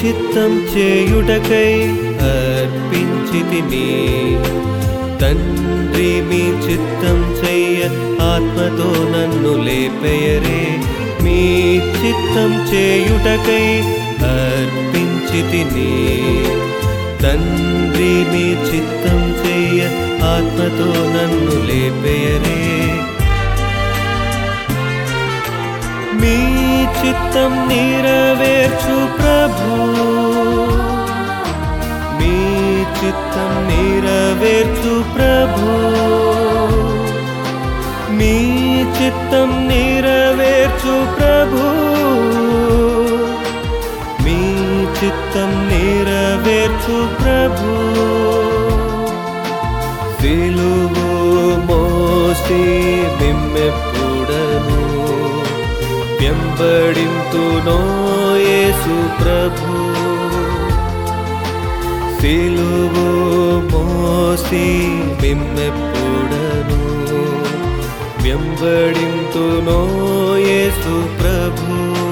చిత్తం చేయుటకై అర్పించితిని తండ్రి మీ చిత్తం చెయ్య ఆత్మతో నన్ను లేపెయరే మీ చిత్తం చేయుటకై అర్పించితిని తండ్రి మీ చిత్తం చెయ్య ఆత్మతో నన్ను లేపెయరే మీ చిత్తం నెరవేర్చు ప్రభు మీ చిత్తం నెరవేర్చు ప్రభు మీ చిత్తం నెరవేర్చు ప్రభు మీ చిత్తం నెరవేర్చు ప్రభు సిలువు మోసి మిమ్మెప్పుడను వెంబడింతునో యేసు ప్రభు సిలువు మోసి మిమ్మెప్పుడను వెంబడింతునో యేసు ప్రభు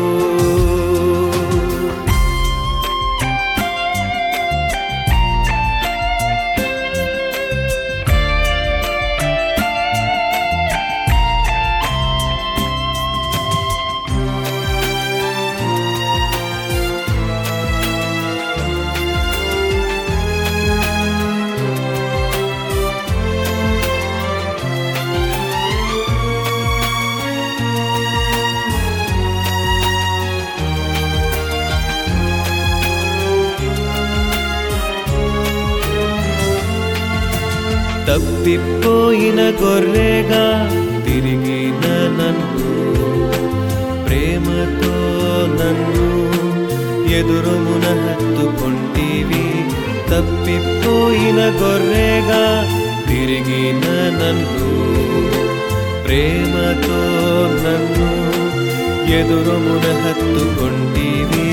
తప్పిపోయిన గొర్రెగా తిరిగిన నన్ను ప్రేమతో నన్ను ఎదురుమున హత్తుకుంటివి తప్పిపోయిన గొర్రెగా తిరిగిన నన్ను ప్రేమతో నన్ను ఎదురుమున హత్తుకుంటివి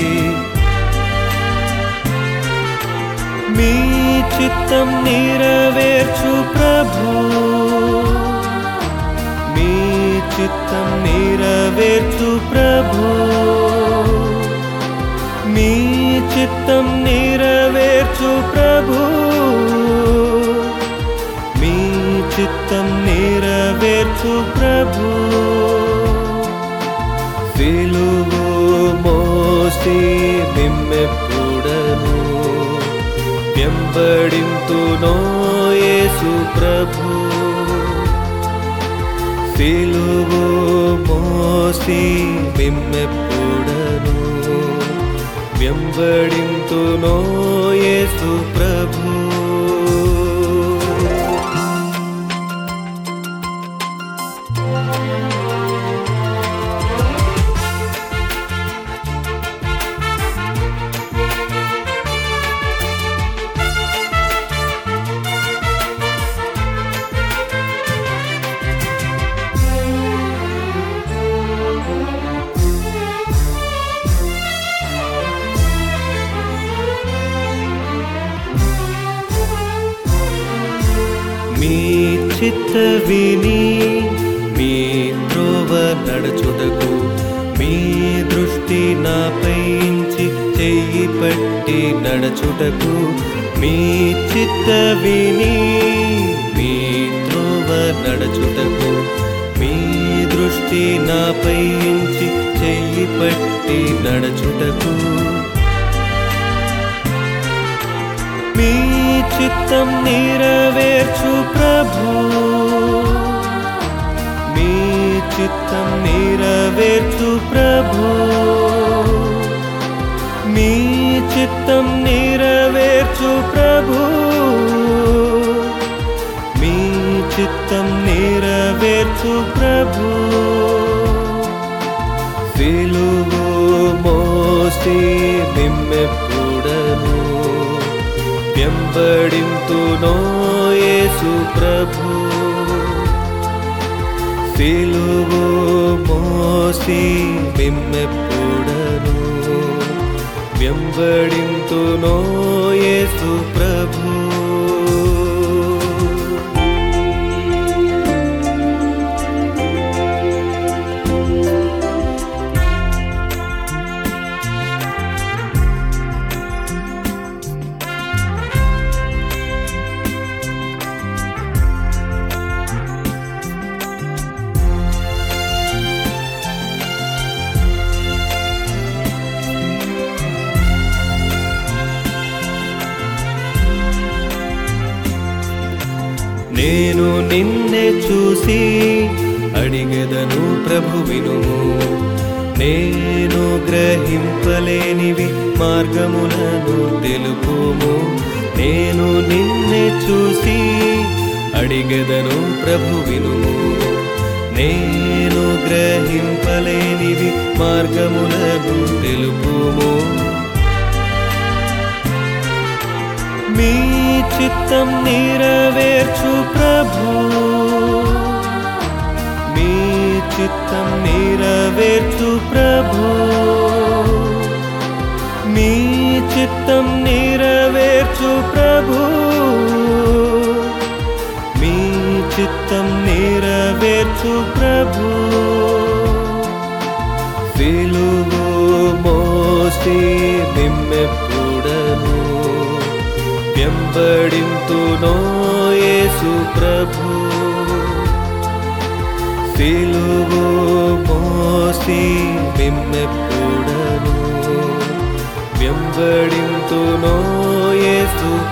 మీ చిత్తం నెరవేర్చు ప్రభు మీ చిత్తం నెరవేర్చు ప్రభు మీ చిత్తం నెరవేర్చు ప్రభు మీ చిత్తం నెరవేర్చు ప్రభు సిలువు మోసి మిమ్మెప్పుడను వెంబడింతునో యేసు ప్రభు సిలువు మోసి మిమ్మెప్పుడను వెంబడింతునో యేసు ప్రభు మీ చిత్త విని మీ త్రోవ నడుచుటకు మీ దృష్టి నాపైంచి చెయ్యి పట్టి నడుచుటకు మీ చిత్త విని మీ త్రోవ నడుచుటకు మీ దృష్టి నాపైంచి చెయ్యి పట్టి నడుచుటకు మీ చిత్తం నెరవేర్చు ప్రభు మీ చిత్తం నెరవేర్చు ప్రభు మీ చిత్తం నెరవేర్చు ప్రభు మీ చిత్తం నెరవేర్చు ప్రభు సిలువు మోసి మిమ్మెప్పుడను వెంబడింతునో యేసు ప్రభు సిలువు మోసి మిమ్మెప్పుడను వెంబడింతునో యేసు ప్రభు నేను నిన్నే చూసి అడిగెదను ప్రభు వినుము నేను గ్రహింపలేనివి మార్గములను తెలుపుము నేను నిన్నే చూసి అడిగెదను ప్రభు వినుము నేను గ్రహింపలేనివి మార్గములను తెలుపుము మీ చిత్తం నెరవేర్చు ప్రభు మీ చిత్తం నెరవేర్చు ప్రభు మీ చిత్తం నెరవేర్చు ప్రభు మీ చిత్తం నెరవేర్చు ప్రభు సిలువు మోసి నిమ్మెప్పుడను వెంబడింతునో యేసు ప్రభు సిలువు మోసి నిమ్మెప్పుడను వెంబడింతునో యేసు